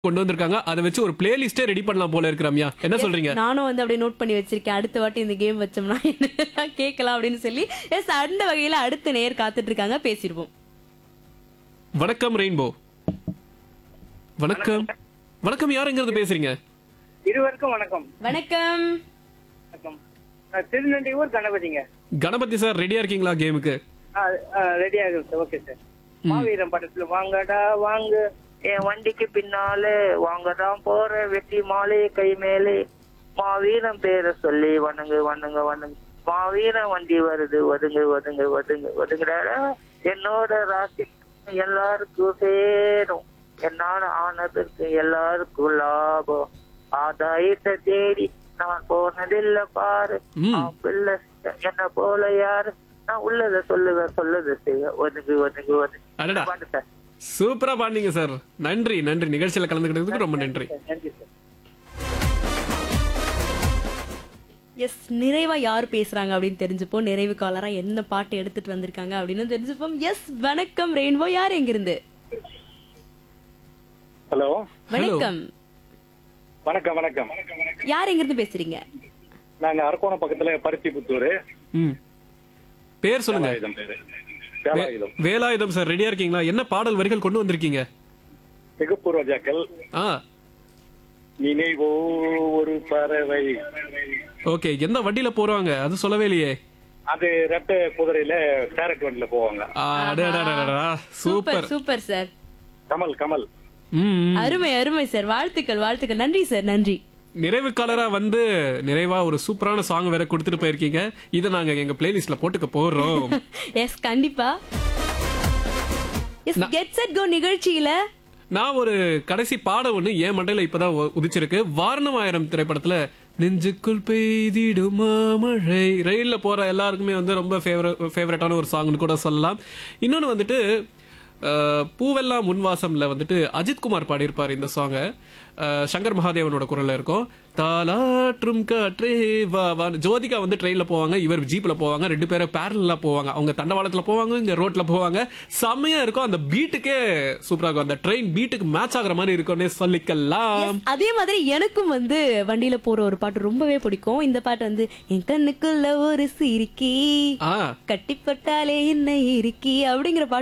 கொண்டு வந்திருக்காங்க அதை வச்சு ஒரு பிளேலிஸ்டே ரெடி பண்ணலாம் போல இருக்கு ரம்யா என்ன சொல்றீங்க நானும் வந்து அப்படியே நோட் பண்ணி வச்சிருக்கேன் அடுத்த வாட்டி இந்த கேம் வச்சோம்னா என்னெல்லாம் கேட்கலாம் அப்படின்னு சொல்லி எஸ் அந்த வகையில அடுத்த நேர் காத்துட்டு இருக்காங்க பேசிடுவோம் வணக்கம் ரெயின்போ வணக்கம் வணக்கம் யாருங்கிறது பேசுறீங்க இருவருக்கும் வணக்கம் வணக்கம் வணக்கம் நான் திருநெல்வேலூர் கணபதிங்க கணபதி சார் ரெடியா இருக்கீங்களா கேமுக்கு ரெடி ஆகுது சார் ஓகே சார் மாவீரம் படத்துல வாங்கடா வாங்க என் வண்டிக்கு பின்னாலே வாங்கதான் போற வெட்டி மாலை கை மேலே மாவீரம் பேரை சொல்லி வணங்கு வணங்கு வணங்கு மாவீரம் வண்டி வருது ஒதுங்கு ஒதுங்கு ஒதுங்கு ஒதுங்குடாடா என்னோட ராசி எல்லாருக்கும் சேரும் என்னால ஆனதற்கு எல்லாருக்கும் லாபம் ஆதாயத்தை தேடி நான் போனதில்ல பாரு ம். அவன் பிள்ளை என்ன போல யாரு நான் உள்ளத சொல்லுவேன் சொல்லத செய்ய ஒதுங்கு ஒதுங்கு ஒதுங்கு அடடா பாட்டு சார் சூப்பரா பாடுனீங்க சார் நன்றி நன்றி நிகழ்ச்சியில கலந்துக்கிட்டதுக்கு ரொம்ப நன்றி நன்றி சார் எஸ் நிறைவா யார் பேசுறாங்க அப்படின்னு தெரிஞ்சுப்போம் நிறைவு காலரா என்ன பாட்டு எடுத்துட்டு வந்திருக்காங்க அப்படின்னு தெரிஞ்சுப்போம் எஸ் வணக்கம் ரெயின்போ யார் எங்கிருந்து ஹலோ வணக்கம் வணக்கம் வணக்கம் யார் எங்கிருந்து பேசுறீங்க நாங்க அரக்கோணம் பக்கத்துல பருத்தி புத்தூர் ம் பேர் சொல்லுங்க வேலாயுதம் பேரு வேலாயுதம் வேலாயுதம் சார் ரெடியா இருக்கீங்களா என்ன பாடல் வரிகள் கொண்டு வந்திருக்கீங்க சிகப்பு ரோஜாக்கள் ஆ நினைவோ ஒரு பறவை ஓகே எந்த வண்டியில போறாங்க அது சொல்லவே இல்லையே அது ரெட்டை குதிரையில கேரட் வண்டியில போவாங்க ஆ, அடடடடடா, super super super sir Kamal Kamal ம், ம். அருமை அருமை சார் வாழ்த்துக்கள் வாழ்த்துக்கள் நன்றி சார் நன்றி நிறைவுக்காலரா வந்து நிறைவா ஒரு சூப்பரான சாங் வேற கொடுத்துட்டு போயிருக்கீங்க இதை நாங்க எங்க பிளேலிஸ்ட்ல போட்டுக்க போறோம் எஸ் கண்டிப்பா எஸ் கெட் செட் கோ நிகழ்ச்சியில நான் ஒரு கடைசி பாடம் ஒண்ணு என் மண்டையில இப்பதான் உ- உதிச்சிருக்கு வாரணம் ஆயிரம் திரைப்படத்துல நெஞ்சுக்குள் பெய்திடுமா மழை ரயில்ல போற எல்லாருக்குமே வந்து ரொம்ப ஃபேவரட்டான ஒரு சாங்னு கூட சொல்லலாம் இன்னொன்னு வந்துட்டு அஹ், பூவெல்லாம் முன்வாசம்ல வந்துட்டு அஜித் குமார் பாடியிருப்பார் இந்த சாங்கை சங்கர் மகாதேவனோட குரல்ல இருக்கும் தாலாற்றும் காற்றே வா வா ஜோதிகா வந்து ட்ரெயின்ல போவாங்க இவர் ஜீப்ல போவாங்க ரெண்டு பேரும் பேரலா போவாங்க அவங்க தண்டவாளத்துல போவாங்க இங்க ரோட்ல போவாங்க செம்மையா இருக்கும் அந்த பீட்டுக்கே சூப்பரா இருக்கும் அந்த ட்ரெயின் பீட்டுக்கு மேட்ச் ஆகுற மாதிரி இருக்கும்னே சொல்லிக்கலாம் அதே மாதிரி எனக்கும் வந்து வண்டியில போற ஒரு பாட்டு ரொம்பவே பிடிக்கும் இந்த பாட்டு வந்து என் கண்ணுக்குள்ள ஒரு சிரிக்கி ஆ கட்டிப்பட்டாலே என்ன இருக்கி அப்படிங்கிற பாட்டு